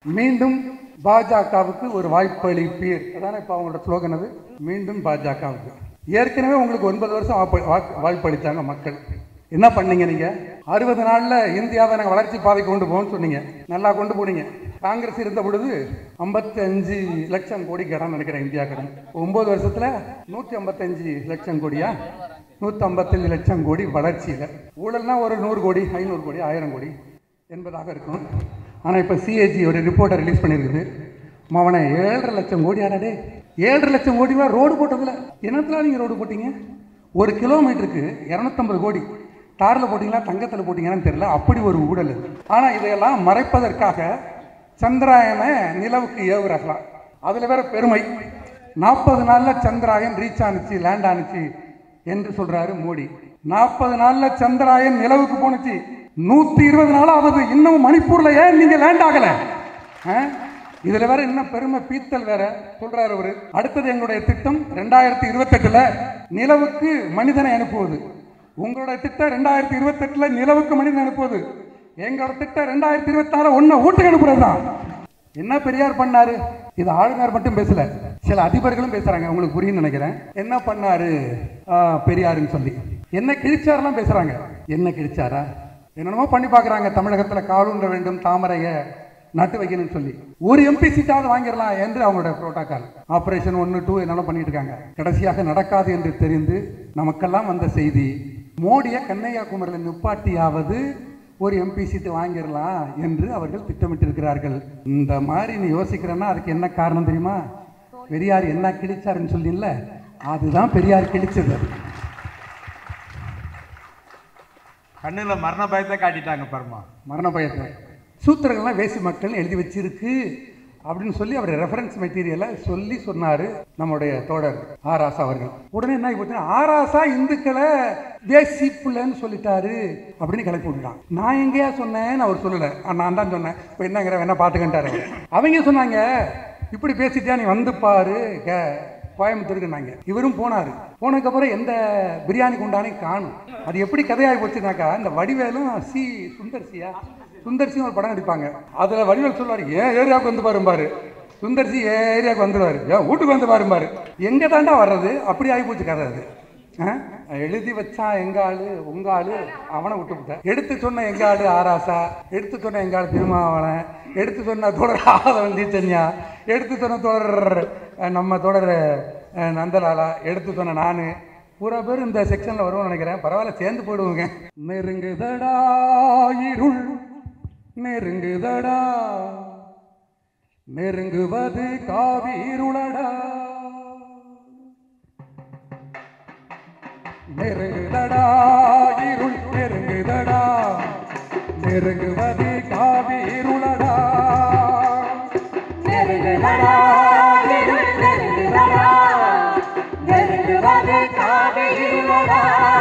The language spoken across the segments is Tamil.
மீண்டும் பாஜகவுக்கு ஒரு வாய்ப்பு அளிப்பீர் அதானே இப்போ அவங்களோட ஸ்லோகன் அது மீண்டும் பாஜகவுக்கு ஏற்கனவே உங்களுக்கு ஒன்பது வருஷம் வாய்ப்பு- வாக்கு- வாய்ப்பு அளித்தாங்க மக்கள் என்ன பண்ணீங்க நீங்க அறுபது நாள்ல இந்தியாவை நாங்கள் வளர்ச்சி பாதைக்கு கொண்டு போவோம்னு சொன்னீங்க நல்லா கொண்டு போனீங்க காங்கிரஸ் இருந்த பொழுது 55 லட்சம் கோடி கடன் நினைக்கிறேன் இந்தியா கடன் ஒன்பது வருஷத்துல நூற்றி ஐம்பத்தஞ்சு லட்சம் கோடியா நூற்றி ஐம்பத்தஞ்சு லட்சம் கோடி வளர்ச்சியில் ஊழல்னா ஒரு நூறு கோடி ஐநூறு கோடி ஆயிரம் கோடி என்பதாக இருக்கும் ஆனால் இப்போ சிஏஜி ஒரு ரிப்போர்ட்டை ரிலீஸ் பண்ணியிருக்குது அவனை ஏழரை லட்சம் கோடி ஆடாடே ஏழரை லட்சம் கோடி ரூபா ரோடு போட்டதில்ல என்னத்துல நீங்கள் ரோடு போட்டீங்க ஒரு கிலோமீட்டருக்கு இரநூத்தம்பது கோடி தாரில் போட்டிங்களா தங்கத்தில் போட்டிங்கன்னு தெரியல அப்படி ஒரு ஊழல் இது ஆனால் இதையெல்லாம் மறைப்பதற்காக சந்திராயனை நிலவுக்கு ஏவுறாங்களாம் அதில் வேற பெருமை நாற்பது நாளில் சந்திராயன் ரீச் ஆனுச்சு லேண்ட் ஆனுச்சு என்று சொல்றாரு மோடி நாற்பது நாள்ல சந்திராயன் நிலவுக்கு போனுச்சு நூத்தி இருபது நாளாவது இன்னும் மணிப்பூர்ல ஏன் நீங்க லேண்ட் ஆகல ஆ? இதுல வேற இன்னும் பெருமை பீத்தல் வேற சொல்றாரு அவரு அடுத்தது எங்களுடைய திட்டம் ரெண்டாயிரத்தி இருபத்தெட்டுல நிலவுக்கு மனிதனை அனுப்புவது உங்களுடைய திட்டம் ரெண்டாயிரத்தி இருபத்தெட்டுல நிலவுக்கு மனிதனை அனுப்புவது எங்களோட திட்டம் ரெண்டாயிரத்தி இருபத்தி நாலு ஒன்னு வீட்டுக்கு அனுப்புறது தான் என்ன பெரியார் பண்ணாரு இது ஆளுநர் மட்டும் பேசல சில அதிபர்களும் பேசுறாங்க உங்களுக்கு புரியும் நினைக்கிறேன் என்ன பண்ணாரு ஆ, பெரியாருன்னு சொல்லி என்ன கிழிச்சாரெல்லாம் பேசுறாங்க என்ன கிழிச்சாரா என்னென்னமோ பண்ணி பார்க்கறாங்க தமிழகத்துல காலூன்ற வேண்டும் தாமரைய நட்டு வைக்கணும்னு சொல்லி ஒரு எம்பி சீட்டாவது வாங்கிடலாம் என்று அவங்களோட புரோட்டோகால் ஆபரேஷன் ஒன்று டூ என்னென்ன பண்ணிட்டு இருக்காங்க கடைசியாக நடக்காது என்று தெரிந்து நமக்கெல்லாம் வந்த செய்தி மோடியை கன்னியாகுமரியில் நிப்பாட்டியாவது ஒரு எம்பி சீட்டு வாங்கிடலாம் என்று அவர்கள் திட்டமிட்டிருக்கிறார்கள் இந்த மாதிரி நீ யோசிக்கிறேன்னா அதுக்கு என்ன காரணம் தெரியுமா பெரியார் என்ன கிழிச்சாருன்னு சொல்லில அதுதான் பெரியார் கிழிச்சது கண்ணுல மரண பயத்தை காட்டிட்டாங்க பரமா மரண பயத்தை சூத்திரங்கள்லாம் வேசி மக்கள் எழுதி வச்சிருக்கு அப்படின்னு சொல்லி அவர் ரெஃபரன்ஸ் மெட்டீரியலை சொல்லி சொன்னாரு நம்முடைய தோழர் ஆராசா அவர்கள் உடனே என்ன ஆகி போச்சுன்னா ஆராசா இந்துக்களை வேசி புள்ளன்னு சொல்லிட்டாரு அப்படின்னு கிளப்பி விட்டுட்டான் நான் எங்கேயா சொன்னேன்னு அவர் சொல்லல ஆ, நான் தான் சொன்னேன் இப்போ என்னங்கிற வேணா பார்த்துக்கிட்டாரு அவங்க சொன்னாங்க இப்படி பேசிட்டியா நீ வந்து பாரு கே- கோயம்புத்தூருக்குனாங்க இவரும் போனார் போனதுக்கப்புறம் எந்த பிரியாணி குண்டானே காணும் அது எப்படி கதையாகி போச்சுனாக்கா இந்த வடிவேலும் சி சுந்தர் சியா சுந்தர் சி ஒரு படம் நடிப்பாங்க அதில் வடிவேல் சொல்லுவார் ஏன் ஏரியாவுக்கு வந்து பாரும்பாரு சுந்தர் சி ஏன் ஏரியாவுக்கு வந்துடுவார் ஏன் வீட்டுக்கு வந்து பாரும்பாரு எங்கே தாண்டா வர்றது அப்படி ஆகி போச்சு கதை அது ஆ? எழுதி வச்சான் எங்க ஆளு உங்க ஆளு அவனை விட்டு விட்ட எடுத்து சொன்ன எங்க ஆளு ஆராசா எடுத்து சொன்ன எங்க ஆளு திருமாவளன் எடுத்து சொன்ன தொடர் ஆதவன் தீச்சன்யா எடுத்து சொன்ன தொடர் அஹ், நம்ம தொடர் அஹ், நந்தலாலா எடுத்து சொன்ன நானு பூரா பேர் இந்த செக்ஷன்ல வருவோம்னு நினைக்கிறேன் பரவாயில்ல சேர்ந்து போயிடுவோங்க நெருங்குதடா இருள் நெருங்குதடா நெருங்குவது காவி இருளடா நெருங்குதடா இருள் நெருங்குதடா நெருங்குவது காவி இருளடா நெருங்குதடா, இருள் நெருங்குதடா, நெருங்குவது காவி இருளடா.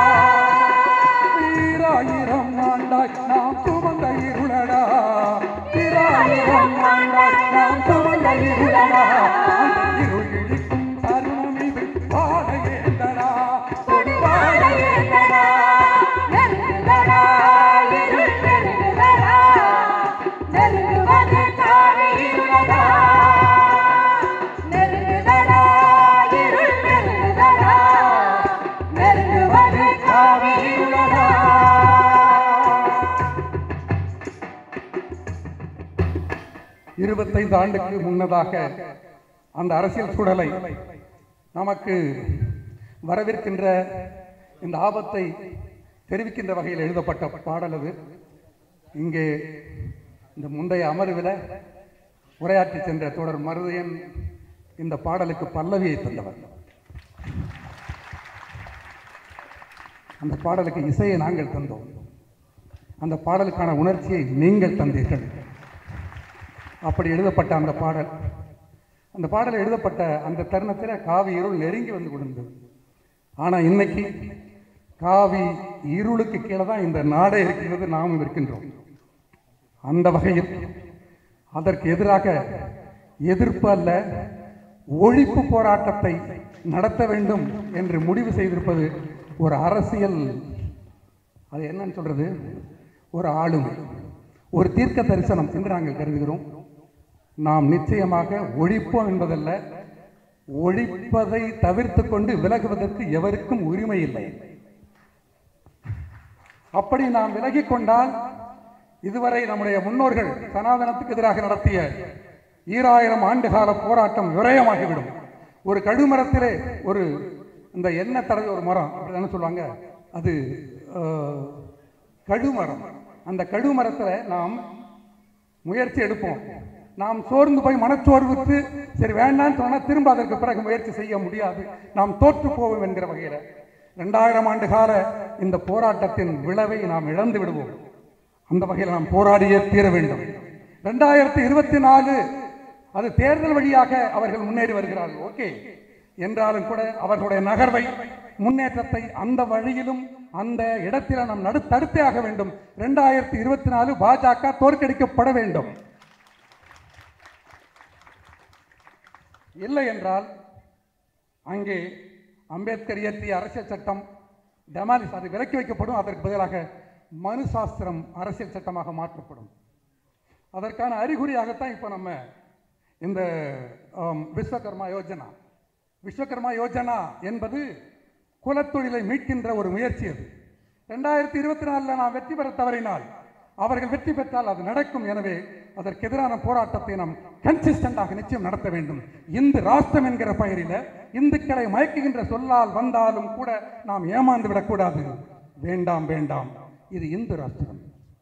ஈராயிரம் ஆண்டாய் நாம் சுமந்த இருளடா ஈராயிரம் ஆண்டாய் நாம் சுமந்த இருளடா அந்த இருள் இடிக்கும் தருணம் இது வாழ ஏந்தடா கொடிவாழ ஏந்தடா, நெருங்குதடா, இருள் நெருங்குதடா, நெருங்குவது காவி இருளடா. நெருங்குதடா, இருள் நெருங்குதடா, நெருங்குவது காவி இருளடா. இருபத்தைந்து ஆண்டுக்கு முன்னதாக அந்த அரசியல் சூழலை நமக்கு வரவிருக்கின்ற இந்த ஆபத்தை தெரிவிக்கின்ற வகையில் எழுதப்பட்ட பாடல் அது இங்கே இந்த முந்தைய அமர்வில் உரையாற்றி சென்ற தொடர் மருதையன் இந்த பாடலுக்கு பல்லவியை தந்தவர் அந்த பாடலுக்கு இசையை நாங்கள் தந்தோம் அந்த பாடலுக்கான உணர்ச்சியை நீங்கள் தந்தீர்கள் அப்படி எழுதப்பட்ட அந்த பாடல் அந்த பாடல் எழுதப்பட்ட அந்த தருணத்தில் காவி இருள் நெருங்கி வந்து கொண்டிருந்தது ஆனால் இன்னைக்கு காவி இருளுக்கு கீழே தான் இந்த நாடே இருக்கிறது நாமும் இருக்கின்றோம் அந்த வகையில் அதற்கு எதிராக எதிர்ப்பு அல்ல ஒழிப்பு போராட்டத்தை நடத்த வேண்டும் என்று முடிவு செய்திருப்பது ஒரு அரசியல் அது என்னன்னு சொல்றது ஒரு ஆளுமை ஒரு தீர்க்க தரிசனம் என்று நாங்கள் கருதுகிறோம் நாம் நிச்சயமாக ஒழிப்போம் என்பதல்ல ஒழிப்பதை தவிர்த்து கொண்டு விலகுவதற்கு எவருக்கும் உரிமை இல்லை அப்படி நாம் விலகிக் கொண்டால் இதுவரை நம்முடைய முன்னோர்கள் சனாதனத்துக்கு எதிராக நடத்திய ஈராயிரம் ஆண்டுகால போராட்டம் விரயமாகிவிடும் ஒரு கழுமரத்திலே ஒரு இந்த எண்ணெய் தடவை ஒரு மரம் அப்படி என்ன சொல்லுவாங்க அது அஹ், கழுமரம் அந்த கழுமரத்தில் நாம் முயற்சி எடுப்போம் நாம் சோர்ந்து போய் மனச்சோர்வுக்கு சரி வேண்டாம்னு சொன்னால் திரும்ப அதற்கு பிறகு முயற்சி செய்ய முடியாது நாம் தோற்று போவோம் என்கிற வகையில் ரெண்டாயிரம் ஆண்டு கால இந்த போராட்டத்தின் விளைவை நாம் இழந்து விடுவோம் அந்த வகையில் நாம் போராடியே தீர வேண்டும் ரெண்டாயிரத்தி இருபத்தி நாலு அது தேர்தல் வழியாக அவர்கள் முன்னேறி வருகிறார்கள் ஓகே என்றாலும் கூட அவர்களுடைய நகர்வை முன்னேற்றத்தை அந்த வழியிலும் அந்த இடத்தில் நாம் நடு தடுத்தே ஆக வேண்டும் ரெண்டாயிரத்தி இருபத்தி நாலு பாஜக தோற்கடிக்கப்பட வேண்டும் இல்லை என்றால் அங்கே அம்பேத்கர் இயற்றிய அரசியல் சட்டம் டெமாலிஸ் அது விலக்கி வைக்கப்படும் அதற்கு பதிலாக மனு சாஸ்திரம் அரசியல் சட்டமாக மாற்றப்படும் அதற்கான அறிகுறியாகத்தான் இப்போ நம்ம இந்த ஆம், விஸ்வகர்மா யோஜனா விஸ்வகர்மா யோஜனா என்பது குலத்தொழிலை மீட்கின்ற ஒரு முயற்சி அது ரெண்டாயிரத்தி இருபத்தி நாலில் நாம் வெற்றி பெற தவறினால் அவர்கள் வெற்றி பெற்றால் அது நடக்கும் எனவே அதற்கு எதிரான போராட்டத்தை நாம் கன்சிஸ்டண்டாக நிச்சயம் நடத்த வேண்டும் இந்து ராஷ்டிரம் என்கிற பெயரில் இந்துக்களை மயக்குகின்ற சொல்லால் வந்தாலும் கூட நாம் ஏமாந்து விடக்கூடாது வேண்டாம் வேண்டாம் இது இந்து ராஷ்டிரம்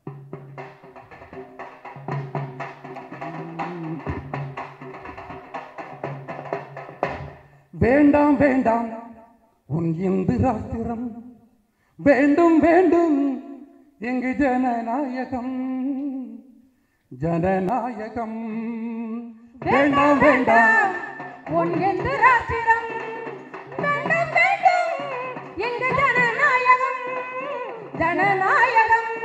வேண்டாம் வேண்டாம் உன் இந்து ராஷ்டிரம் வேண்டும் வேண்டும் எங்கு ஜனநாயகம் ஜனநாயகம் வேண்டாம் வேண்டாம் உன் எந்த ராஷ்டிரம் வேண்டும் வேண்டும் எங்க ஜனநாயகம் ஜனநாயகம்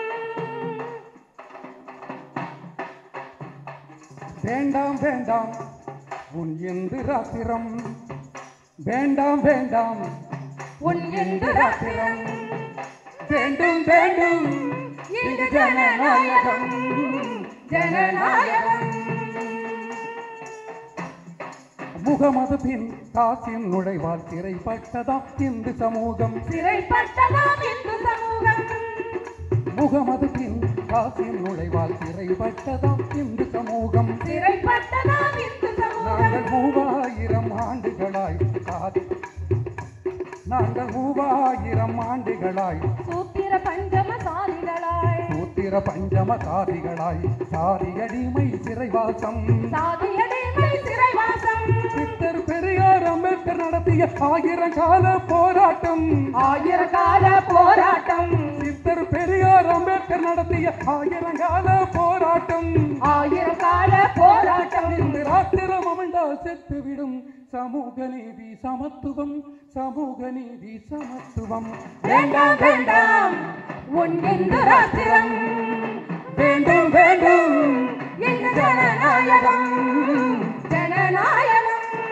வேண்டாம் வேண்டாம் உன் இந்து ராஷ்டிரம் வேண்டாம் வேண்டாம் உன் எந்த ராஷ்டிரம் வேண்டும் வேண்டும் எங்க ஜனநாயகம் ஜனநாயகம் முகமது பின் காசின் நுழைவால் சிறைப்பட்டதாம் இந்து சமூகம் சிறைப்பட்டதாம் இந்து சமூகம் முகமது பின் காசின் நுழைவால் சிறைப்பட்டதாம் இந்து சமூகம் சிறைப்பட்டதாம் இந்து சமூகம் நாங்கள் மூவாயிரம் ஆண்டுகளாய் சாதி நாங்கள் மூவாயிரம் ஆண்டுகளாய் சூத்திர பஞ்சம சாதிகளாய் சூத்திர பஞ்சம சாதிகளாய் சாதி அடிமை சிறைவாசம் சாதியடிமை சிறைவாசம் சித்தர் பெரியார் அம்பேத்கர் நடத்திய ஆயிரம் கால போராட்டம் ஆயிரம் கால போராட்டம் சித்தர் பெரியார் அம்பேத்கர் நடத்திய ஆயிரம் கால போராட்டம் ஆயிரம் கால போராட்டம் இந்த ராத்திரம் அமர்ந்தால் செத்துவிடும் சமூக நீதி சமத்துவம் சமூக நீதி சமத்துவம் வேண்டாம் வேண்டாம் உன் இந்து ராஷ்டிரம் வேண்டும் வேண்டும் எங்க ஜனநாயகம் ஜனநாயகம்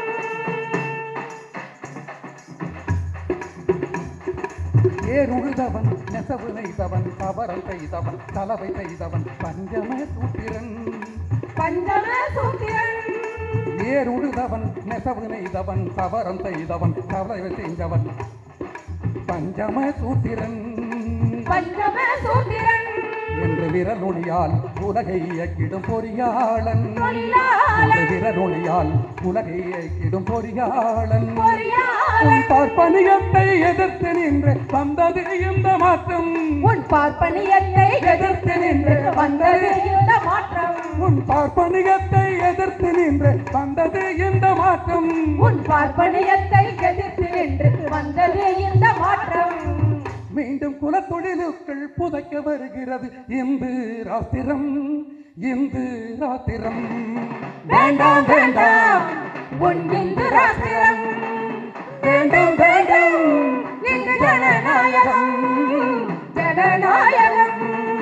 ஏறுழுதவன் நெசவு நெய்தவன் கவரம் செய்தவன் கலவை செய்தவன் பஞ்சம சூத்திரன் பஞ்சம சூத்திரன் ஏறுழுதவன் நெசவு நெய்தவன் கவரம் செய்தவன் கலவை செய்தவன் பஞ்சம சூத்திரன் பஞ்சம சூத்திரன் என்று விரலொளியால் உலகை இயக்கிடும் பொறியாளன் பொறியாளன். என்று விரலொளியால் உலகை இயக்கிடும் பொறியாளன் பொறியாளன். உன் பார்ப்பனியத்தை எதிர்த்து நின்று வந்தது இந்த மாற்றம் உன் பார்ப்பனியத்தை எதிர்த்து நின்று வந்தது இந்த மாற்றம் உன் பார்ப்பனியத்தை எதிர்த்து நின்று வந்தது இந்த மாற்றம் உன் பார்ப்பனியத்தை எதிர்த்து நின்று வந்தது இந்த மாற்றம் மீண்டும் குலத்தொழிலுக்குள் புதைக்க வருகிறது இந்து ராத்திரம் இந்து ராத்திரம் வேண்டாம் வேண்டாம் உன் இந்து ராஷ்டிரம் வேண்டும் வேண்டும் எங்க ஜனநாயகம் ஜனநாயகம்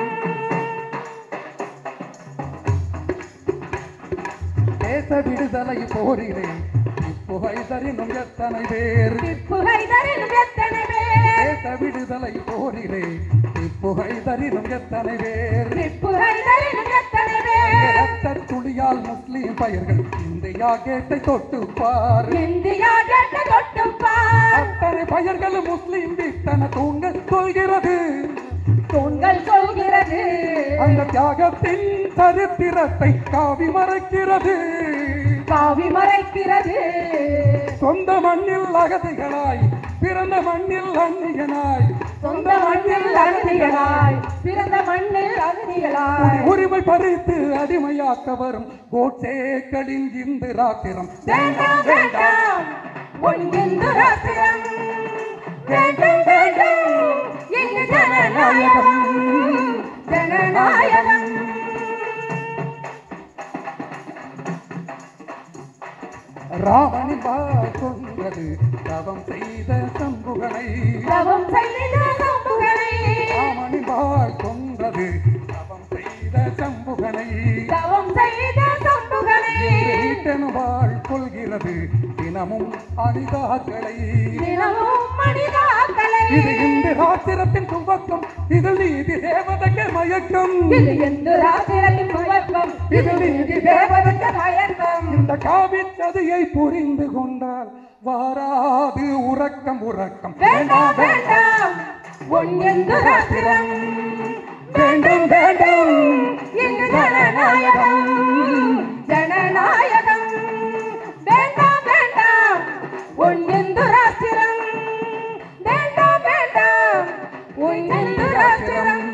தேச விடுதலை போரிலே புகை தரினும் எத்தனை பேர் புகை தரிலும் எத்தனை பேர் தேச விடுதலை போரிலே புகை தரினும் எத்தனை பேர் புகை தரிலும் எத்தனை பேர் ரத்த ரத்த துளியால் முஸ்லீம் பயர்கள் இந்தியா கேட்டை தொட்டு பார் இந்தியா கேட்ட தொட்டுப்பார் அத்தனை பயர்கள் முஸ்லீம் வித்தன தூங்க சொல்கிறது தூண்கள் சொல்கிறது அந்த தியாகத்தின் சரித்திரத்தை காவி மறைக்கிறது காவி மறைக்கிறது சொந்த மண்ணில் அகதிகளாய் பிறந்த மண்ணில் அந்நியனாய் சொந்த மண்ணில் அகதிகளாய் பிறந்த மண்ணில் அகதிகளாய் உரிமை பறித்து அடிமையாக்க வரும் கோட்சேக்களின் இந்த ராத்திரம் வேண்டாம் வேண்டாம் ஒன்றிந்து ராத்திரம் வேண்டும் வேண்டும் எங்கு ஜனநாயகம் ஜனநாயகம் ராவணி கொன்றது தவம் செய்த சம்புகனை தவம் செய்த சம்புகளை ராமணி கொன்றது தவம் செய்த சம்புகனை தவம் செய்த சம்புகளை வீட்டனுவாள் கொள்கிறது தினமும் அனிதாக்களை தினமும் மனிதாக்களை இது இந்த ராத்திரத்தின் துவக்கம் இதில் நீதி தேவதற்கு மயக்கம் இது எந்த ராத்திரத்தின் துவக்கம் இது நீதி தேவதற்கு மயக்கம் இந்த காவிச்சதையை புரிந்து கொண்டால் வாராது உறக்கம் உறக்கம் வேண்டாம் வேண்டாம் ஒன்றெந்த ராத்திரம் வேண்டும் வேண்டும் எங்கு ஜனநாயகம் ஜனநாயகம் வேண்டாம் வேண்டாம் ஒன்றெந்த ராத்திரம் வேண்டாம் வேண்டாம் ஒன்றெந்த ராத்திரம்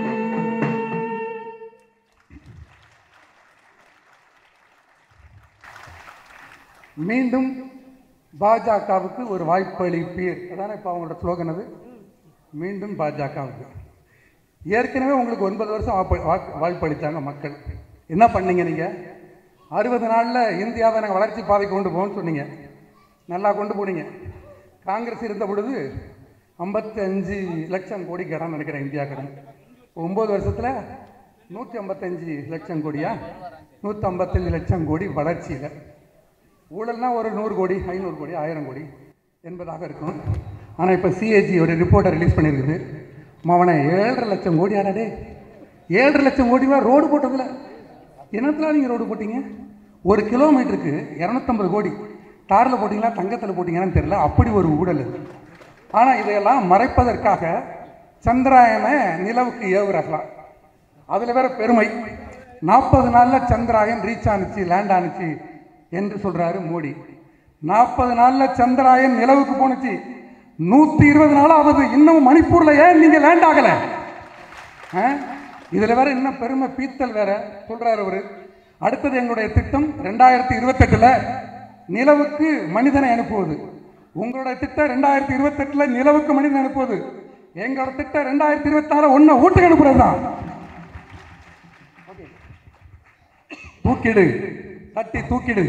மீண்டும் பாஜகவுக்கு ஒரு வாய்ப்பு அளிப்பீர் அதானே இப்போ அவங்களோட ஸ்லோகன் அது மீண்டும் பாஜகவுக்கு ஏற்கனவே உங்களுக்கு ஒன்பது வருஷம் வாய்ப்பு வாக்கு- வாய்ப்பு அளித்தாங்க மக்கள் என்ன பண்ணீங்க நீங்கள் அறுபது நாளில் இந்தியாவை நாங்கள் வளர்ச்சி பாதை கொண்டு போகணும்னு சொன்னீங்க நல்லா கொண்டு போனீங்க காங்கிரஸ் இருந்த பொழுது ஐம்பத்தி அஞ்சு லட்சம் கோடி கடன் நினைக்கிறேன் இந்தியா கடன் ஒம்பது வருஷத்தில் நூற்றி ஐம்பத்தஞ்சு லட்சம் கோடியா நூற்றி ஐம்பத்தஞ்சு லட்சம் கோடி வளர்ச்சியில் ஊழல்னா ஒரு நூறு கோடி ஐநூறு கோடி ஆயிரம் கோடி என்பதாக இருக்கும் ஆனால் இப்போ சிஏஜி ஒரு ரிப்போர்ட்டை ரிலீஸ் பண்ணியிருக்குது அவனை ஏழரை லட்சம் கோடி ஆடாடே ஏழரை லட்சம் கோடிவா ரோடு போட்டதில்ல என்னத்தில் நீங்கள் ரோடு போட்டீங்க ஒரு கிலோமீட்டருக்கு இரநூத்தம்பது கோடி தாரில் போட்டிங்களா தங்கத்தில் போட்டிங்களான்னு தெரியல அப்படி ஒரு ஊழல் அது ஆனால் இதையெல்லாம் மறைப்பதற்காக சந்திராயனை நிலவுக்கு ஏவுறாங்களாம் அதில் வேற பெருமை நாற்பது நாளில் சந்திராயன் ரீச் ஆனுச்சு லேண்ட் ஆனுச்சு என்று சொல்றாரு மோடி நாற்பது நாளில் சந்திராயன் நிலவுக்கு போனுச்சு நூற்றி இருபது நாளாவது இன்னும் மணிப்பூரில் ஏன் நீங்கள் லேண்ட் ஆகலை இதில் வேற இன்னும் பெருமை பீத்தல் வேற சொல்றாரு அவரு அடுத்தது எங்களுடைய திட்டம் ரெண்டாயிரத்தி இருபத்தெட்டில் நிலவுக்கு மனிதனை அனுப்புவது உங்களுடைய திட்டம் ரெண்டாயிரத்தி இருபத்தெட்டில் நிலவுக்கு மனிதனை அனுப்புவது எங்களோட திட்டம் ரெண்டாயிரத்தி இருபத்தாறு ஒன்று வீட்டுக்கு அனுப்புறது தான் தூக்கிடு தட்டி தூக்கிடு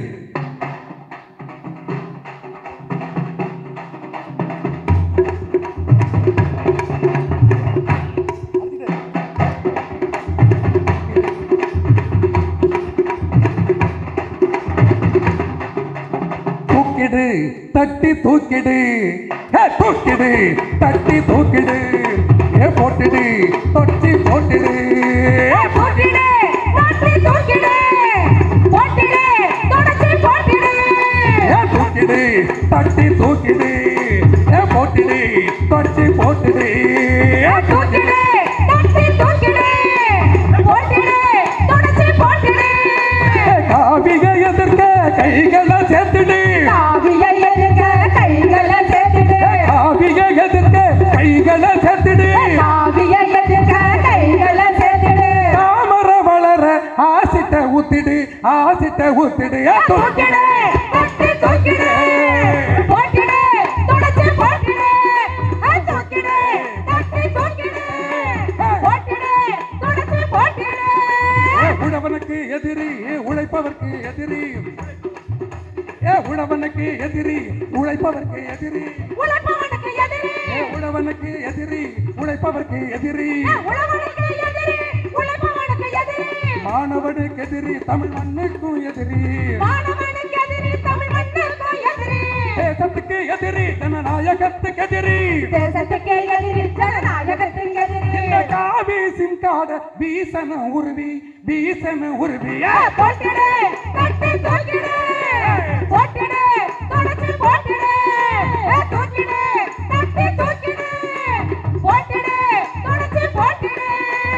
தூக்கிடு தட்டி தூக்கிடு ஏ, தூக்கிடு தட்டி தூக்கிடு ஏ போட்டுடு தொட்டி போட்டுடு போட்டிடு மாற்றி தூக்கிடு போட்டிடு தொடச்சி போட்டிடு ஏ தூக்கிடு தட்டி தூக்கிடு ஏ போட்டுடு தொட்டி போட்டுடு தூக்கிடு தட்டி தூக்கிடு போட்டிடு தொடச்சி போட்டிடு காவிக எதிர்க்க கைகளை சேர்த்துடு காவியை எதிர்க்க கைகளை சேர்த்துடு காவிக எதிர்க்க கைகளை சேர்த்துடு காவியை எதிர்க்க கைகளை சேர்த்துடு தாமர வளர ஆசிட்ட ஊத்திடு ஆசிட்ட ஊத்திடு ஏ தூக்கிடு தட்டி தூக்கிடு போட்டிடு தொடச்சி போட்டிடு தூக்கிடு தட்டி தூக்கிடு போட்டிடு தொடச்சி போட்டிடு ஏ உழவனுக்கு எதிரி உழைப்பவர்க்கு எதிரி ஏ உழவனுக்கு எதிரி உழைப்பவர்க்கு எதிரி உழைப்பவனுக்கு எதிரி ஏ உழவனுக்கு எதிரி உழைப்பவர்க்கு எதிரி உழவனுக்கு எதிரி உழைப்பவனுக்கு எதிரி மாணவனுக்கு எதிரி தமிழ் மண்ணுக்கும் எதிரி மாணவனுக்கு எதிரி தமிழ் மண்ணிற்கும் எதிரி தேசத்துக்கு எதிரி ஜனநாயகத்துக்கு எதிரி தேசத்துக்கு எதிரி ஜனநாயகத்துக்கு எதிரி இந்த காவி சிங்காட வீசன உருவி வீசன உருவிய போட்டிடு தட்டி தூக்கிடு போட்டிடு தொடச்சி போட்டிடு ஏ, தூக்கிடு தட்டி தூக்கிடு போட்டிடு தொடச்சி போட்டிடு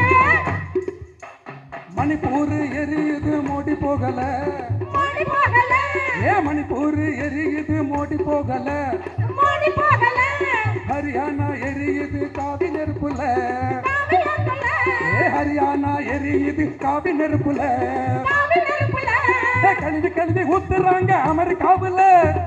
மணிப்பூர் எரியுது மோடி போகல மோடி போகல ஏ மணிப்பூர் எரியுது மோடி போகல மோடி போகல ஹரியானா எரியுது காவி நெருப்புல காவியங்கள ஏ ஹரியானா எரியுது காவி நெருப்புல காவி நெருப்புல ஏ கழுவி கழுவி ஊத்துறாங்க அமெரிக்காவுல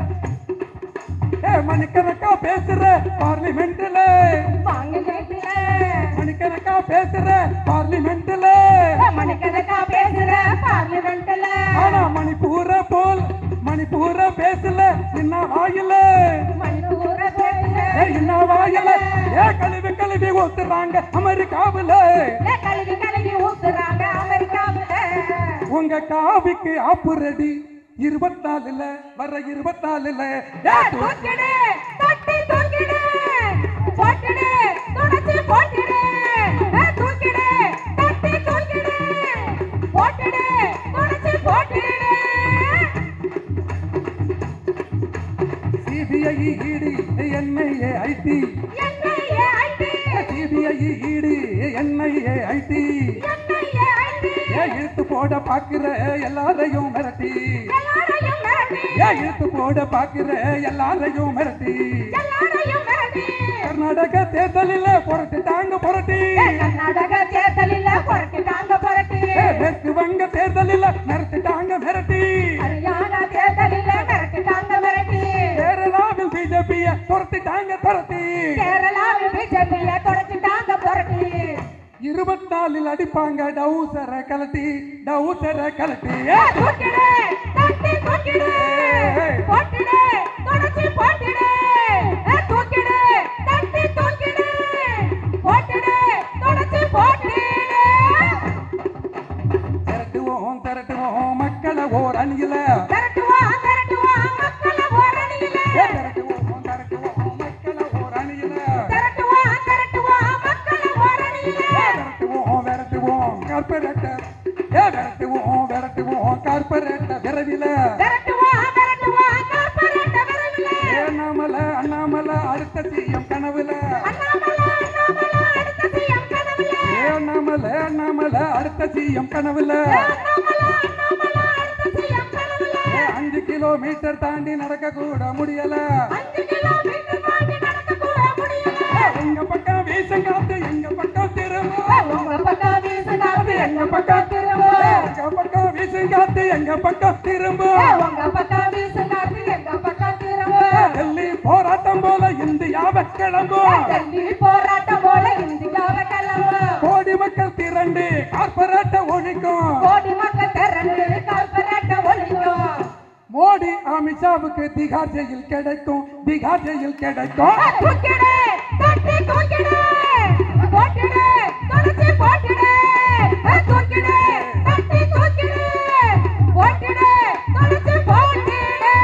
ஏ மணிக்கணக்கா பேசுற பார்லிமெண்ட்ல வாங்க கேட்டுல மணிக்கணக்கா பேசுற பார்லிமெண்ட்ல மணிக்கணக்கா பேசுற பார்லிமெண்ட்ல ஆனா மணிப்பூர போல் மணிப்பூர பேசல என்ன வாயில மணிப்பூர பேசுற ஏ என்ன வாயில ஏ கழுவி கழுவி ஊத்துறாங்க அமெரிக்காவுல ஏ, கழுவி கழுவி ஊத்துறாங்க அமெரிக்காவுல உங்க காவிக்கு ஆப்புரடி இருபத்தாலுல வர இருபத்தாலுல ஏ தூ- தூக்கிடு தட்டி தூக்கிடு போட்டிடு துடைச்சி போட்டிடு ஏ, தூக்கிடு தட்டி தூக்கிடு போட்டிடு துடைச்சி போட்டிடு CBI ED NIA IT NIA IT CBI ED NIA IT NIA IT ஏ இழுத்து போட பாக்குற எல்லாரையும் மிரட்டி எல்லாரையும் மிரட்டி ஏ இழுத்து போட பாக்குற எல்லாரையும் மிரட்டி எல்லாரையும் மிரட்டி கர்நாடக தேர்தலில் புரட்டிட்டாங்க புரட்டி ஏ, கர்நாடக தேர்தலில் புரட்டிட்டாங்க புரட்டி ஏ, மேற்கு வங்க தேர்தலில் மிரட்டிட்டாங்க மிரட்டி ஹரியானா தேர்தலில் மிரட்டிட்டாங்க மிரட்டி கேரளாவில் பிஜேபிய புரட்டிட்டாங்க புரட்டி கேரளாவில் பிஜேபியை தொடச்சிட்டாங்க புரட்டி இருபத்தாலில் அடிப்பாங்க டவுசர கலட்டி டவுசர கலட்டி ஏ, தூக்கிடு தட்டி தூக்கிடு போட்டிடு தொடச்சி போட்டிடு ஏ, தூக்கிடு தட்டி தூக்கிடு போட்டிடு தொடச்சி போட்டிடு திரட்டுவோம் திரட்டுவோம் மக்களை ஓர் அணியில திரட்டுவோம் திரட்டுவோம் மக்களை ஓரணியிலே ஏ, திரட்டுவோம் திரட்டுவோம் மக்களை ஓர் அணியில திரட்டுவோம் திரட்டுவோம் மக்களை ஓரணியிலே விரட்டுவோம் விரட்டுவோம் கார்பரேட்டர் ஏ விரட்டுவோம் விரட்டுவோம் கார்பரேட்டர் விரைவில விரட்டுவோம் விரட்டுவோம் கார்ப்பரேட் விரைவிலே ஏ அண்ணாமலை அண்ணாமலை அடுத்த சிஎம் கனவுல அண்ணாமலை அண்ணாமலை அடுத்த சிஎம் கனவுல ஏ அண்ணாமலை அண்ணாமலை அடுத்த சிஎம் கனவுல அண்ணாமலை அண்ணாமலை அடுத்த சிஎம் கனவுல ஏ அஞ்சு கிலோமீட்டர் தாண்டி நடக்க கூட முடியல அஞ்சு கிலோமீட்டர் தாண்டி நடக்க கூட முடியல ஏ, உங்க பக்கம் வீசும் காத்து எங்க பக்கம் திரும்ப உங்க பக்கம் வீசுகாத்து எங்க பக்கம் திரும்ப எங்க பக்கம் வீசும் காத்து எங்க பக்கம் திரும்ப உங்க பக்கம் வீசுகாத்து எங்க பக்கம் திரும்ப டெல்லி போராட்டம் போல இந்தியாவை கிளம்பும் டெல்லி போராட்டம் போல இந்தியாவை கிளம்ப கோடி மக்கள் திரண்டு கார்பரேட்டை ஒழிக்கும் கோடி மக்கள் திரண்டு கார்ப்பரேட் ஒழிக்கும் மோடி அமித்ஷாவுக்கு திகார் ஜெயில் கிடைக்கும் திகார் ஜெயில் கிடைக்கும் தூக்கிடு தட்டி தூக்கிடு போட்டிடு தொடச்சி போட்டிடு தூக்கிடு தட்டி தூக்கிடு போட்டிடு தொடச்சி போட்டிடு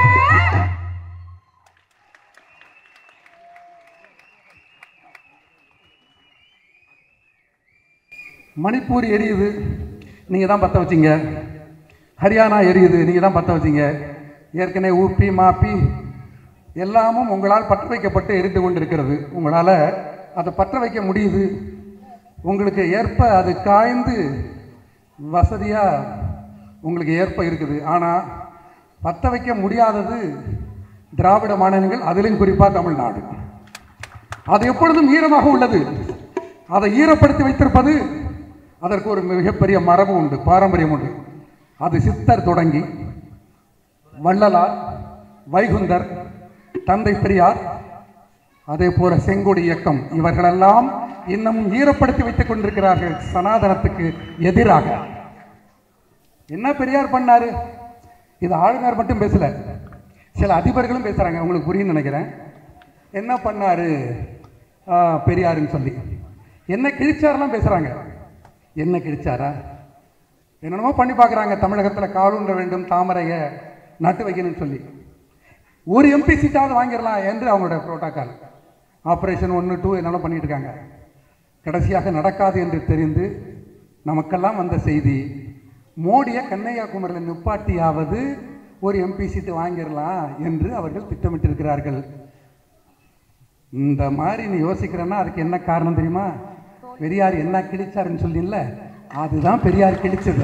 மணிப்பூர் எரியுது நீங்கள் தான் பற்ற வச்சீங்க ஹரியானா எரியுது நீங்கள் தான் பற்ற வச்சீங்க ஏற்கனவே ஊப்பி மாப்பி எல்லாமும் உங்களால் பற்ற வைக்கப்பட்டு எரிந்து கொண்டிருக்கிறது உங்களால் அதை பற்ற வைக்க முடியுது உங்களுக்கு ஏற்ப அது காய்ந்து வசதியாக உங்களுக்கு ஏற்ப இருக்குது ஆனால் பற்ற வைக்க முடியாதது திராவிட மாநிலங்கள் அதிலும் குறிப்பாக தமிழ்நாடு அது எப்பொழுதும் ஈரமாக உள்ளது அதை ஈரப்படுத்தி வைத்திருப்பது அதற்கு ஒரு மிகப்பெரிய மரபு உண்டு பாரம்பரியம் உண்டு அது சித்தர் தொடங்கி வள்ளலார் வைகுந்தர் தந்தை பெரியார் அதே போல செங்கொடி இயக்கம் இவர்களெல்லாம் இன்னும் ஈரப்படுத்தி வைத்துக் கொண்டிருக்கிறார்கள் சனாதனத்துக்கு எதிராக என்ன பெரியார் பண்ணாரு இது ஆளுநர் மட்டும் பேசல சில அதிபர்களும் பேசுறாங்க உங்களுக்கு புரியும்னு நினைக்கிறேன் என்ன பண்ணாரு ஆ, பெரியாருன்னு சொல்லி என்ன கிழிச்சாரெல்லாம் பேசுறாங்க என்ன கிழிச்சாரா என்னென்னமோ பண்ணி பார்க்குறாங்க தமிழகத்தில் காலூன்ற வேண்டும் தாமரையை நட்டு வைக்கணும்னு சொல்லி ஒரு எம்பி சீட்டாவது வாங்கிடலாம் என்று அவங்களோட புரோட்டோக்கால் ஆப்ரேஷன் ஒன்று டூ என்னெல்லாம் பண்ணிட்டு இருக்காங்க கடைசியாக நடக்காது என்று தெரிந்து நமக்கெல்லாம் வந்த செய்தி மோடியை கன்னியாகுமரியில் நிப்பாட்டியாவது ஒரு எம்பி சீட்டு வாங்கிடலாம் என்று அவர்கள் திட்டமிட்டிருக்கிறார்கள் இந்த மாதிரி நீ யோசிக்கிறேன்னா அதுக்கு என்ன காரணம் தெரியுமா பெரியார் என்ன கிழிச்சாருன்னு சொல்லில அதுதான் பெரியார் கிழிச்சது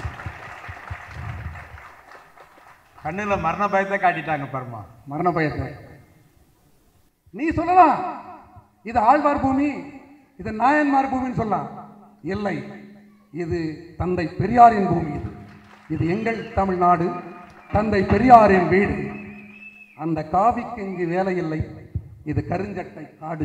கண்ணுல மரண பயத்தை காட்டிட்டாங்க பரமா மரண பயத்தை நீ சொல்லலாம் இது ஆழ்வார் பூமி இது நாயன்மார் பூமின்னு சொல்லலாம் இல்லை இது தந்தை பெரியாரின் பூமி இது இது எங்கள் தமிழ்நாடு தந்தை பெரியாரின் வீடு அந்த காவிக்கு இங்கு வேலை இல்லை இது கருஞ்சட்டை காடு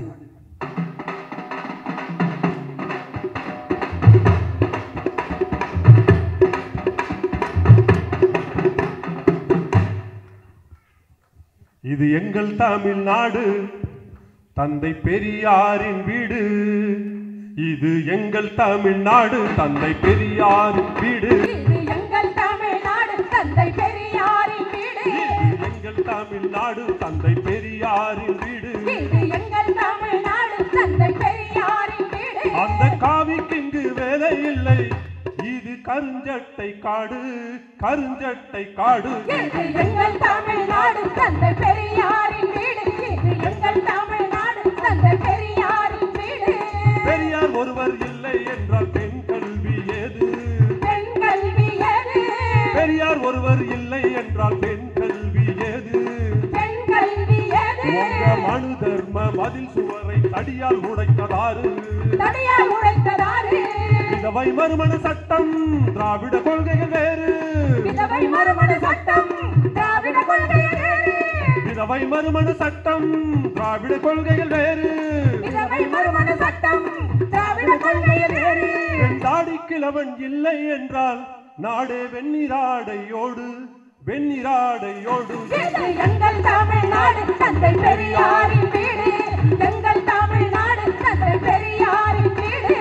இது எங்கள் தமிழ்நாடு தந்தை பெரியாரின் வீடு இது எங்கள் தமிழ்நாடு தந்தை பெரியாரின் வீடு இது எங்கள் தமிழ்நாடு தந்தை பெரியாரின் வீடு இது எங்கள் தமிழ்நாடு தந்தை பெரியாரின் வீடு இது எங்கள் தமிழ்நாடு தந்தை பெரியாரின் வீடு அந்த காவிக்கு இங்கு வேலை இல்லை இது கருஞ்சட்டை காடு கருஞ்சட்டை காடு இது எங்கள் தமிழ்நாடு தந்தை பெரியாரின் வீடு இது எங்கள் தமிழ்நாடு தந்தை பெரியாரின் வீடு பெரியார் ஒருவர் இல்லை என்றால் பெண் கல்வி ஏது பெண் கல்வி எது பெரியார் ஒருவர் இல்லை என்றால் பெண் கல்வி ஏது பெண் கல்வி எது உங்க மனு தர்ம மதில் சுவரை தடியால் உடைத்ததாறு தடையால் உழைத்ததாறு விதவை மறுமண சட்டம் திராவிட கொள்கைகள் வேறு விதவை மறுமண சட்டம் திராவிட கொள்கையில் வேறு. விதவை மறுமண சட்டம் திராவிட கொள்கைகள் வேறு விதவை மறுமண சட்டம் திராவிட கொள்கையில் வேறு. பெண்டாடி கிழவன் இல்லை என்றால் நாடே வெண்ணிராடையோடு வெண்ணிராடையோடு இது எங்கள் தமிழ்நாடு தந்தை பெரியாரின் வீடு எங்கள் தமிழ்நாடு தந்தை பெரியாரின் வீடு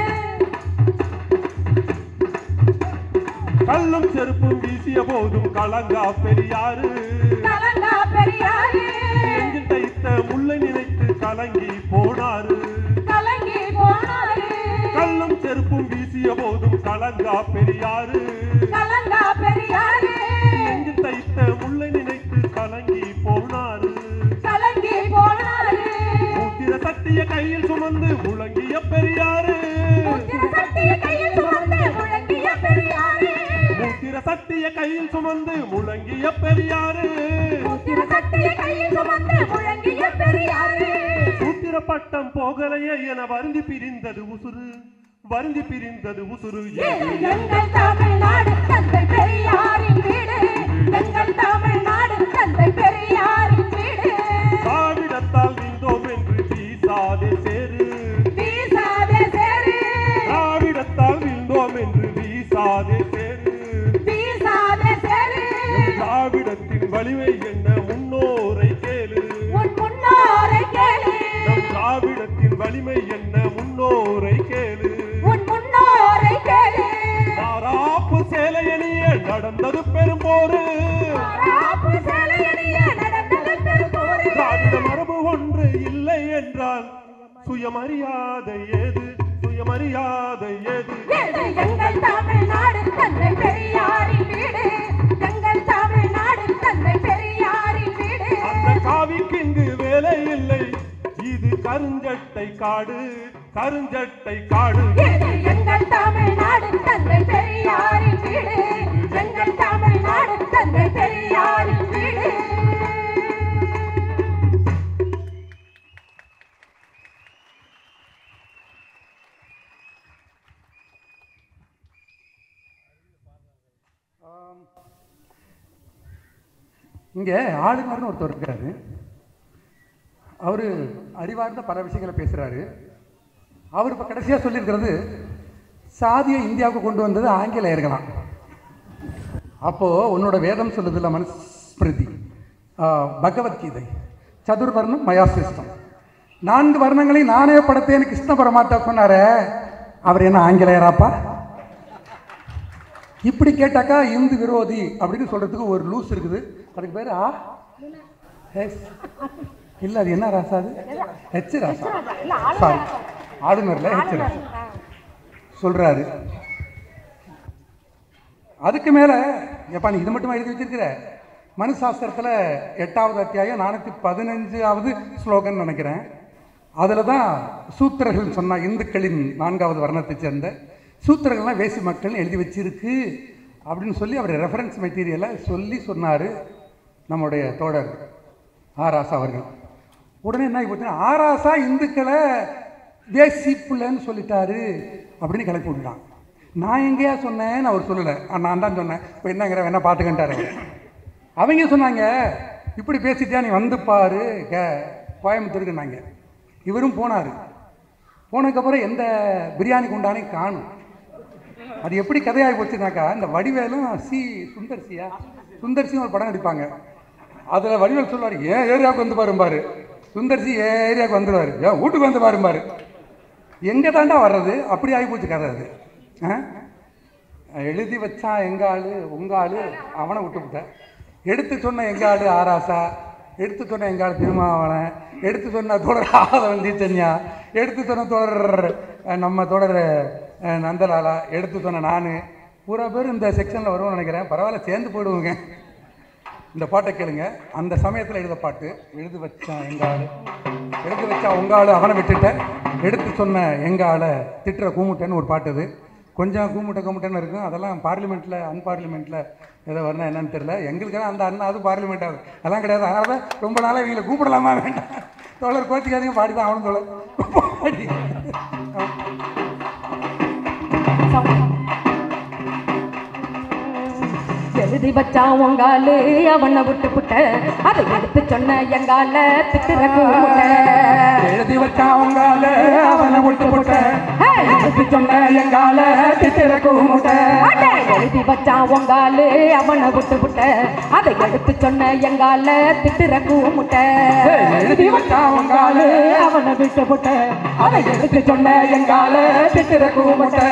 கல்லும் செருப்பும் வீசிய போதும் கலங்கா பெரியாறு கலங்கா பெரியாரு நெஞ்சில் தைத்த முல்லை நினைத்து கலங்கி போனாரு கலங்கி போனாரு கல்லும் செருப்பும் வீசிய போதும் கலங்கா பெரியாறு கலங்கா பெரியாரு நெஞ்சில் தைத்த முல்லை நினைத்து கலங்கி போனாரு கலங்கி போனாரு மூத்திர சட்டிய கையில் சுமந்து முழங்கிய பெரியாறு முத்திர சட்டிய கையில் சுமந்து முழங்கிய பெரியாரு மூத்திர சட்டிய கையில் சுமந்து முழங்கிய பெரியாறு முத்திர சட்டிய கையில் சுமந்து முழங்கிய பெரியாரு சூத்திர பட்டம் போகலையே என வருந்தி பிரிந்தது உசுறு வருந்தி பிரிந்தது உசுறு இது எங்கள் தமிழ்நாடு தந்தை பெரியாரின் வீடு எங்கள் தமிழ்நாடு தந்தை பெரியாரின் வீடு திராவிடத்தால் நின்றோம் என்று வீசாதே சேரு வீசாதே சேரு திராவிடத்தால் நின்றோம் என்று வீசாதே சேரு வீசாதே சேரு திராவிடத்தின் வலிமை என்ன முன்னோரை கேளு உன் முன்னோரை கேளு நம் திராவிடத்தின் வலிமை என்ன முன்னோரை கேளு உன் முன்னோரை கேளு மாறாப்பு சேலையணிய நடந்தது பெரும் போரு மாறாப்பு சேலையணிய நடந்தது பெரும்போரு. திராவிட மரபு ஒன்று இல்லை என்றால் சுயமரியாதை ஏது சுயமரியாதை ஏது இது எங்கள் தமிழ்நாடு தந்தை பெரியாரின் வீடு எங்கள் தமிழ்நாடு தந்தை பெரியாரின் வீடு அந்த காவிக்கு இங்கு வேலை இல்லை இது கருஞ்சட்டை காடு கருஞ்சட்டை காடு இது எங்கள் தமிழ்நாடு தந்தை பெரியாரின் வீடு எங்கள் தமிழ்நாடு தந்தை பெரியாரின் வீடு இங்கே ஆளுநர்னு ஒருத்தர் இருக்காரு அவர் அறிவார்ந்த பல விஷயங்களை பேசுகிறாரு அவர் இப்போ கடைசியாக சொல்லியிருக்கிறது சாதியை இந்தியாவுக்கு கொண்டு வந்தது ஆங்கிலேயர்களாம் அப்போது உன்னோட வேதம் சொல்லுதில்ல மனுஸ்மிருதி ஆ, பகவத்கீதை சதுர்வர்ணம் மயாசிஸ்டம் நான்கு வர்ணங்களை நானே படைத்தேன்னு கிருஷ்ண பரமாத்தா சொன்னாரே அவர் என்ன ஆங்கிலேயராப்பா இப்படி கேட்டாக்கா இந்து விரோதி அப்படின்னு சொல்றதுக்கு ஒரு லூஸ் இருக்குது அதுக்கு பேர் ஆ எஸ் இல்ல அது என்ன ராசா அது ஹெச் ராசா சாரி ஆளுநர்ல ஹெச் ராசா சொல்றாரு அதுக்கு மேலே எப்பா நீ இது மட்டும் எழுதி வச்சிருக்கிற மனு சாஸ்திரத்தில் எட்டாவது அத்தியாயம் நானூற்றி பதினஞ்சாவது ஸ்லோகன் நினைக்கிறேன் அதில் தான் சூத்திரர்கள் சொன்ன இந்துக்களின் நான்காவது வர்ணத்தை சேர்ந்த சூத்திரர்கள்லாம் வேசி மக்கள் எழுதி வச்சிருக்கு அப்படின்னு சொல்லி அவர் ரெஃபரன்ஸ் மெட்டீரியலை சொல்லி சொன்னார் நம்முடைய தோழர் ஆராசா அவர்கள் உடனே என்ன ஆகி போச்சுன்னா ஆராசா இந்துக்களை வேசி புள்ளன்னு சொல்லிட்டாரு அப்படின்னு கிளப்பி விட்டுட்டான் நான் எங்கேயா சொன்னேன்னு அவர் சொல்லலை நான் தான் சொன்னேன் இப்போ என்னங்கிற வேணா பார்த்துக்கிட்டாரு அவங்க சொன்னாங்க இப்படி பேசிட்டியா நீ வந்து பாரு கே கோயம்புத்தூருக்குன்னாங்க இவரும் போனார் போனதுக்கப்புறம் எந்த பிரியாணி குண்டானையும் காணும் அது எப்படி கதையாகி போச்சுனாக்கா இந்த வடிவேலும் சி சுந்தர்சியா சுந்தர்சியும் ஒரு படம் நடிப்பாங்க அதில் வடிவேல் சொல்லுவார் ஏன் ஏரியாவுக்கு வந்து பாரும்பாரு சுந்தர்சி ஏன் ஏரியாவுக்கு வந்துடுவார் ஏன் வீட்டுக்கு வந்து பாரும்பாரு எங்கே தாண்டா வர்றது அப்படி ஆகி போச்சு கதை அது ஆ? எழுதி வச்சான் எங்க ஆளு உங்க ஆளு அவனை விட்டுவிட்டேன் எடுத்து சொன்ன எங்க ஆளு ஆராசா எடுத்து சொன்ன எங்க ஆளு திருமாவளன் எடுத்து சொன்ன தொடர் ஆதவன் தீச்சன்யா எடுத்து சொன்ன தொடர் அஹ், நம்ம தொடர் அஹ், நந்தலாலா எடுத்து சொன்ன நான் பூரா பேர் இந்த செக்ஷனில் வருவோம்னு நினைக்கிறேன் பரவாயில்ல சேர்ந்து போயிடுவோங்க இந்த பாட்டை கேளுங்க அந்த சமயத்தில் எழுத பாட்டு எழுதி வச்சான் எங்க ஆளு எழுதி வச்சான் உங்க ஆளு அவனை விட்டுட்டேன் எடுத்து சொன்ன எங்க ஆளை திட்டுற கூமுட்டைன்னு ஒரு பாட்டு இது கொஞ்சம் கூமுட்டை கூமுட்டைன்னு இருக்கும் அதெல்லாம் பார்லிமெண்ட்டில் அன்பார்லிமெண்ட்டில் ஏதோ வரணும் என்னன்னு தெரியல எங்களுக்கெல்லாம் அந்த அண்ணா அது பார்லிமெண்ட் ஆகுது அதெல்லாம் கிடையாது அதனால தான் ரொம்ப நாளாக இவங்களை கூப்பிடலாமா வேண்டாம் தோழர் கோச்சிக்காதீங்க பாடி தான் அவனும் தோழர் பாடி எழுதி வச்சான் உங்காலு அவனை விட்டு புட்ட அதை எடுத்து சொன்ன எங்கால திட்டுற கூமுட்ட எழுதி வச்சான் உங்க ஆளு அவனை விட்டு போட்டேன் எடுத்து சொன்ன எங்கால திட்டுற கூமுட்டை அடே! எழுதி வச்சான் உங்காலு அவனை விட்டு புட்ட அதை எடுத்து சொன்ன எங்கால திட்டுற கூமுட்ட எழுதி வச்சான் உங்க ஆளு அவனை விட்டு புட்ட அதை எடுத்து சொன்ன எங்கால திட்டுற கூமுட்டை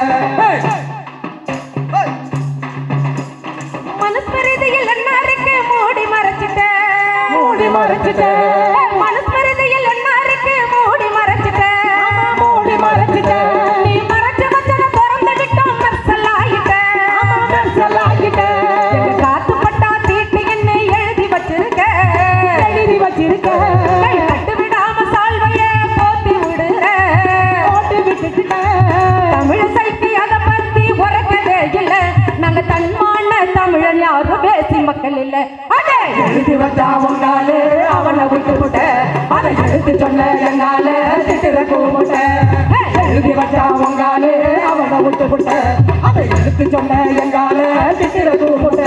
மனுஸ்மிருதியில் என்னாருக்கு மூடி மறைச்சிட்ட மூடி மறைச்சிட்ட. மனுஸ்மிருதியில் என்னாருக்கு மூடி மறைச்சிட்ட மூடி மறைச்சிட்ட. நீ மறைச்சு வச்சத திறந்து விட்டோம் மெர்சலாயிட்ட மெர்சலாயிட்ட. எங்க காத்து பட்டா தீட்டு என்ன எழுதி வச்சிருக்க எழுதி வச்சிருக்க. கை கட்டு விடாம சால்வைய போத்தி விடுற போட்டு விட்டுட்ட. தமிழிசைக்கு அதை பத்தி உரைக்கவே இல்ல நாங்க தன்மான தமிழன் யாரும் பேசி மக்கள் இல்ல அடே எழுதி வச்சா உங்காலு அவனை விட்டு போட்ட அதை எடுத்து சொன்ன எங்கால திட்டுற கூமுட்ட எழுதி வச்சா உங்காலு அவனை விட்டு போட்ட அதை எடுத்து சொன்ன எங்கால திட்டுற கூமுட்ட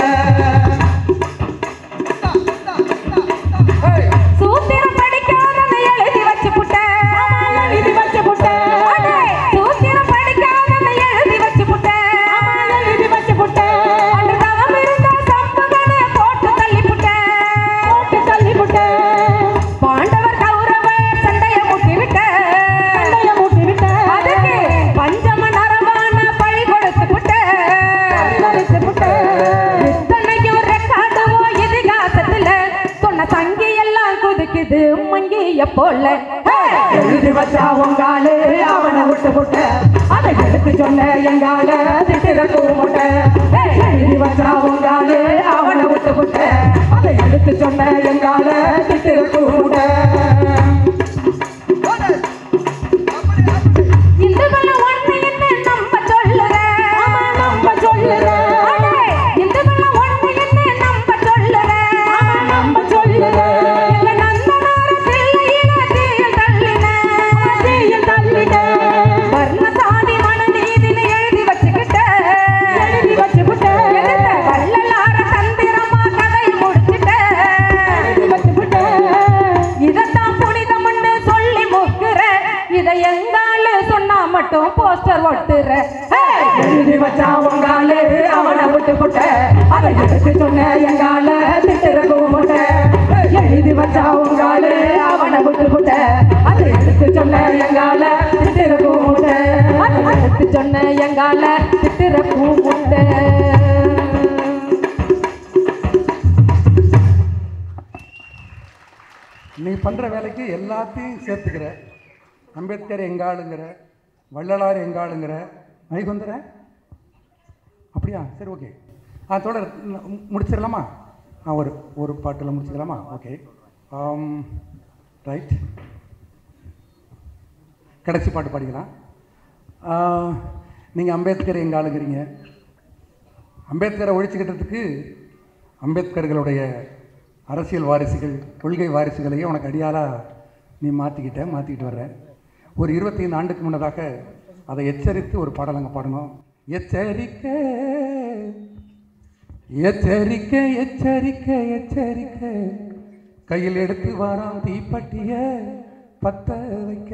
சூத்திரம் படிக்காததை எழுதி வச்சு புட்ட எழுதி வச்சு புட்ட. அடே, சூத்திரம் படிக்காததை எழுதி வச்சு புட்ட எழுதி வச்சு புட்ட. அன்று தவம் இருந்த சம்புகனை போட்டு தள்ளி புட்ட போட்டு தள்ளி புட்ட. பாண்டவர் கௌரவ சண்டைய முட்டி விட்ட சண்டைய மூட்டி விட்ட. அதுக்கு பஞ்சம நரவான பழி கொடுத்து புட்ட கொடுத்து புட்ட. இத்தனையும் ரெக்கார்டுவோ இதிகாசத்துல சொன்ன சங்கி எல்லாம் குதிக்குது மங்கிய போல எழுதி வச்சா உங்காலு அவனை விட்டு போட்ட அதை எடுத்து சொன்ன எங்கால திட்டுற கூமுட்ட எழுதி வச்சா உங்காலு அவனை விட்டு போட்ட அதை எடுத்து சொன்ன எங்கால திட்டுற கூமுட்ட இந்துக்கள ஒண்ணு என்ன நம்ப சொல்லுற நம்ப சொல்லுற. அடே, இந்துக்கள ஒண்ணு என்ன நம்ப சொல்லுற நம்ப சொல்லுற. எங்க நந்தனார பிள்ளையில தீயில் தள்ளின தீயில் தள்ளின. வர்ண சாதி மனநீதினு எழுதி வச்சுக்கிட்ட எழுதி வச்சு புட்ட. எழுத வள்ளலார தந்திரமா கதை முடிச்சிட்ட எழுதி வச்சு புட்ட. இதத்தான் புனிதம்னு சொல்லி முக்குற இதை எங்காலு சொன்னா மட்டும் போஸ்டர் ஒட்டுற எழுதி வச்சா உங்காலு அவனை விட்டு போட்ட அதை எடுத்து சொன்ன எங்கால திட்டுற கூமுட்ட எழுதி வச்சா உங்காலு அவனை விட்டு போட்ட அதை எடுத்து சொன்ன எங்கால திட்டுற கூமுட்ட அது எடுத்து சொன்ன எங்கால திட்டுற கூமுட்டை நீ பண்ணுற வேலைக்கு எல்லாத்தையும் சேர்த்துக்கிற அம்பேத்கர் எங்காளுங்கிற வள்ளலார் எங்காளுங்கிற மைகுந்தர அப்படியா சரி ஓகே ஆ தொடர் மு- முடிச்சிடலாமா ஆ ஒரு ஒரு பாட்டில் முடிச்சுக்கலாமா ஓகே ரைட் கடைசி பாட்டு பாடிக்கலாம் நீங்கள் அம்பேத்கர் எங்க ஆளுங்கிறீங்க அம்பேத்கரை ஒழிச்சுக்கிட்டதுக்கு அம்பேத்கர்களுடைய அரசியல் வாரிசுகள் கொள்கை வாரிசுகளையும் உனக்கு அடியாளாக நீ மாற்றிக்கிட்ட மாற்றிக்கிட்டு வர்ற ஒரு இருபத்தைந்து ஆண்டுக்கு முன்னதாக அதை எச்சரித்து ஒரு பாடல் அங்கே பாடணும் எச்சரிக்கை எச்சரிக்கை எச்சரிக்கை எச்சரிக்கை கையில் எடுத்து வாராம் தீப்பட்டிய பத்த வைக்க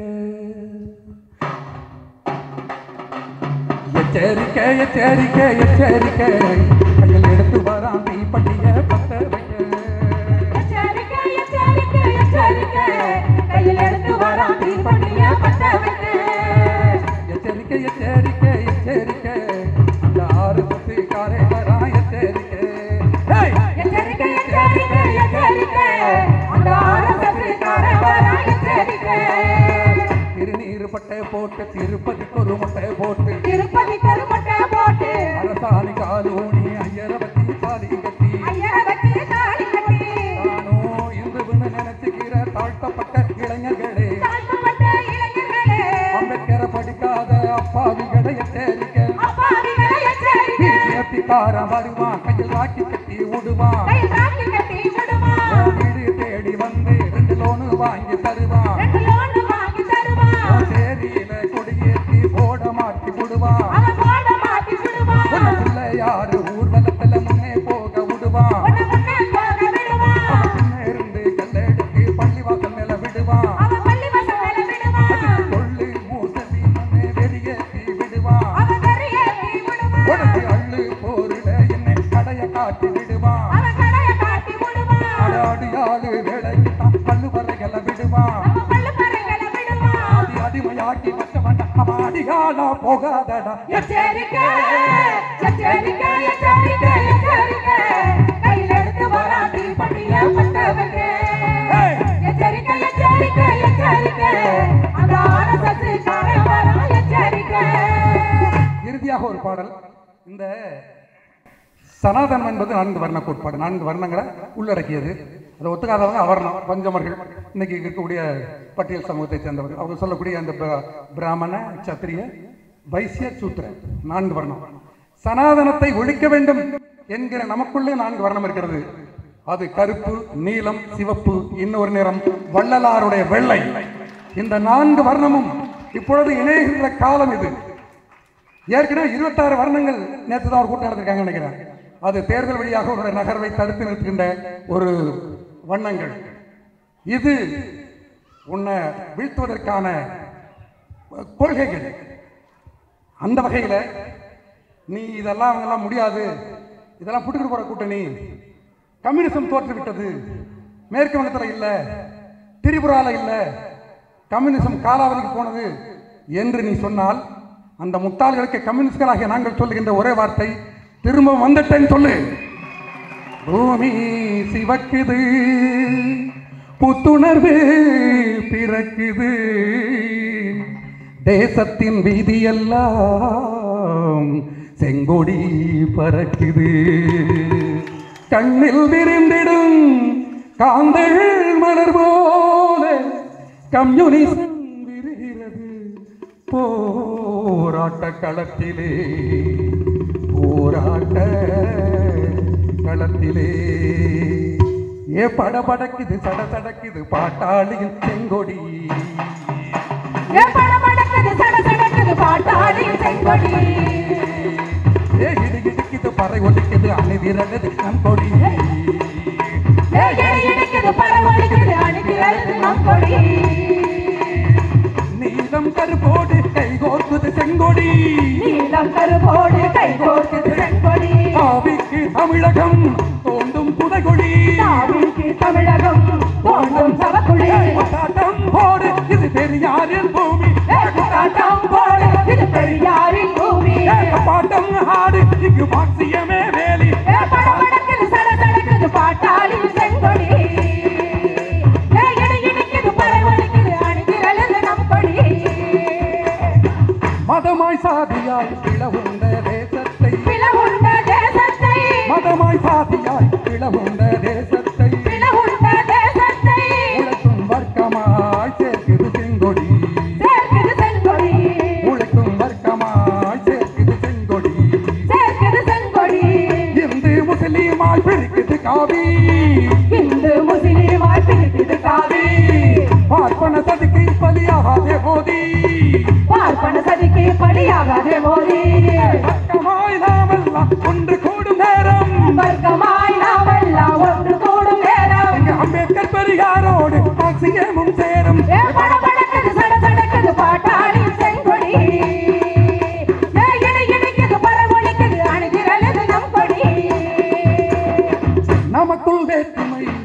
எச்சரிக்கை எச்சரிக்கை எச்சரிக்கை கையில் எடுத்து வாராம் தீப்பட்டிய பத்த வைக்க எச்சரிக்கை, எச்சரிக்கை, எச்சரிக்கை. கையில் எடுத்து வரான் தீப்பெட்டியை பத்த வைக்க. எச்சரிக்கை எச்சரிக்கை எச்சரிக்கை அந்த ஆறு பத்து காரை வரா எச்சரிக்கை ஹேய்! எச்சரிக்கை, எச்சரிக்கை, எச்சரிக்கை. அந்த RSS காரன் வரான் எச்சரிக்கை. திருநீறு பட்டை போட்டு திருப்பதிக்கு ஒரு முட்டை போட்டு திருப்பதி கருப்பட்டை போட்டு அரசாணி கால் ஊனி ஐயரை வச்சு தாலி கட்டி ஐயரை வச்சு தாலி கட்டி நானோ இந்துவுன்னு நினைச்சுக்கிற தாழ்த்தப்பட்ட இளைஞர்களே தாழ்த்தப்பட்ட இளைஞர்களே, அம்பேத்கரை படிக்காத அப்பாவிகளை எச்சரிக்கை அப்பாவிகளை எச்சரிக்கை. பிஜேபிக்காரன் வருவான் கையில் ராக்கி கட்டி விடுவான் கை தாக்கி கட்டி விடுவான். உன் வீடு தேடி வந்து ரெண்டு லோனு வாங்கி தருவான் ரெண்டு லோனு வாங்கி தருவான். உன் சேரியில கொடியேற்றி போட மாட்டி விடுவான் அவன் போட மாட்டி விடுவான். உன்னை பிள்ளையாரு ஊர்வலத்துல முன்னே போக விடுவான் உன்னை முன்னே போக விடுவான். அவன் பின்னே இருந்து கல்லெடுத்து பள்ளிவாசல் மேல விடுவான் அவன் பள்ளி வாசல்ல விடுவான். கொள்ளு மூசலி மண்ணே வெறியேற்றி விடுவான் அவன் வெறியேற்றி விடுவான். உனக்கு அள்ளு போருட என்னை கடைய காட்டி விடுவான் அவன் கடையை காட்டி விடுவான். அடாடியாளு வேலைக்கு தான் பல்லு வரைகளை விடுவான் அவன் பள்ளுப்பறைகளை விடுவான். ஆதி அடிமையாக்கி வச்சவன் அவன் அடியாளா போகாதடா எச்சரிக்கை, எச்சரிக்கை, எச்சரிக்கை, எச்சரிக்கை. கையில் எடுத்து வரான் தீப்பெட்டியை பத்த வைக்க. ஏய்! எச்சரிக்கை, எச்சரிக்கை, எச்சரிக்கை. அந்த RSS காரன் வரான் எச்சரிக்கை. இறுதியாக ஒரு பாடல் இந்த சனாதனம் என்பது நான்கு வர்ண கோட்பாடு நான்கு வர்ணங்களை உள்ளடக்கியது அதை ஒத்துக்காதவங்க அவர்ணம் பஞ்சமர்கள் இன்னைக்கு இருக்கக்கூடிய பட்டியல் சமூகத்தை சேர்ந்தவர்கள் அவங்க சொல்லக்கூடிய அந்த பிர- பிராமண சத்திரிய வைசிய சூத்திர நான்கு வர்ணம் சனாதனத்தை ஒழிக்க வேண்டும் என்கிற நமக்குள்ளே நான்கு வர்ணம் இருக்கிறது அது கருப்பு நீலம் சிவப்பு இன்னொரு நிறம் வள்ளலாருடைய வெள்ளை இந்த நான்கு வர்ணமும் இப்பொழுது இணைகின்ற காலம் இது ஏற்கனவே இருபத்தாறு வர்ணங்கள் நேற்று தான் ஒரு கூட்டம் நடத்திருக்காங்க நினைக்கிறேன் அது தேர்தல் வழியாக ஒரு நகர்வை தடுத்து நிறுத்துகின்ற ஒரு வண்ணங்கள் இது உன்னை வீழ்த்துவதற்கான கொள்கைகள் அந்த வகையில் நீ இதெல்லாம் அவங்கெல்லாம் முடியாது இதெல்லாம் புட்டுக்கிட்டு போற கூட்டணி கம்யூனிசம் தோற்று விட்டது மேற்கு வங்கத்தில் இல்லை திரிபுரால இல்லை கம்யூனிசம் காலாவதிக்கு போனது என்று நீ சொன்னால் அந்த முட்டாள்களுக்கு கம்யூனிஸ்ட்களாகிய நாங்கள் சொல்லுகின்ற ஒரே வார்த்தை திரும்ப வந்துட்டேன்னு சொல்லு பூமி சிவக்குது புத்துணர்வு பிறக்குது தேசத்தின் வீதியெல்லாம் செங்கொடி பறக்குது கண்ணில் விரிந்திடும் காந்தள் மலர் போல கம்யூனிசம் விரிகிறது போராட்ட களத்திலே போராட்ட களத்திலே ஏ படபடக்குது சட சடக்குது பாட்டாளியின் செங்கொடி ஏ படபடக்குது, சடசடக்குது, பாட்டாளியின் செங்கொடி. ஏ இடி இடிக்குது பறை ஒலிக்குது அணி விரலுது நம் கொடி ஏ இடி இடிக்குது, பரவலிக்குது, அணிதி அழுது நம் கொடி. நீலம் கருப்போடு கைகோர்க்குது செங்கொடி நீலம் கருவோடு கைகோர்க்குது செங்கொடி. ஆவிக்கு தமிழகம் தோண்டும் புதைகொடி தாவிக்கு தமிழகம் தோன்றும் சவக்குழி. கொண்டாட்டம் போடு இது பெரியாரின் பூமி ஏ குத்தாட்டம் போடு, இது பெரியாரின் பூமி. பாட்டம் ஆடு இங்கு மார்க்சியமே வேலி ஏ படபடக்குது, சடசடக்குது, பாட்டாளியின் செங்கொடி. ஏ இடி இடிக்குது, பரவலிக்குது, அணிதி அழுது நம் கொடி. மதமாய் சாதியாய் பிளவுண்ட தேசத்தை பிளவுண்ட தேசத்தை பிளவுண்ட தேசத்தை பிளவுண்ட தேசத்தை உழைக்கும் வர்க்கமாய் சேர்க்குது செங்கொடி சேர்க்குது செங்கொடி உழைக்கும் வர்க்கமாய் சேர்க்குது செங்கொடி சேர்க்குது செங்கொடி இந்து முஸ்லீமாய் பிரிக்குது காவி இந்து முஸ்லிமாய் பிரிக்குது காவி பார்ப்பன சதிக்கு பலியாகாதே மோதி பார்ப்பன சதிக்கு பலியாகாதே மோதி வர்க்கமாய் நாமெல்லாம் ஒன்று கூடும் நேரம் வர்க்கமாய் நாமெல்லாம் ஒன்று கூடும் நேரம் இங்க அம்பேத்கர் பெரியாரோடு மார்க்சியமும் சேரும் ஏ படபடக்குது சட சடக்குது பாட்டாளி செங்கொடி ஏ இடி இடிக்குது பரவொலிக்குது அணிதிரளுது நம் கொடி நமக்குள் வேற்றுமை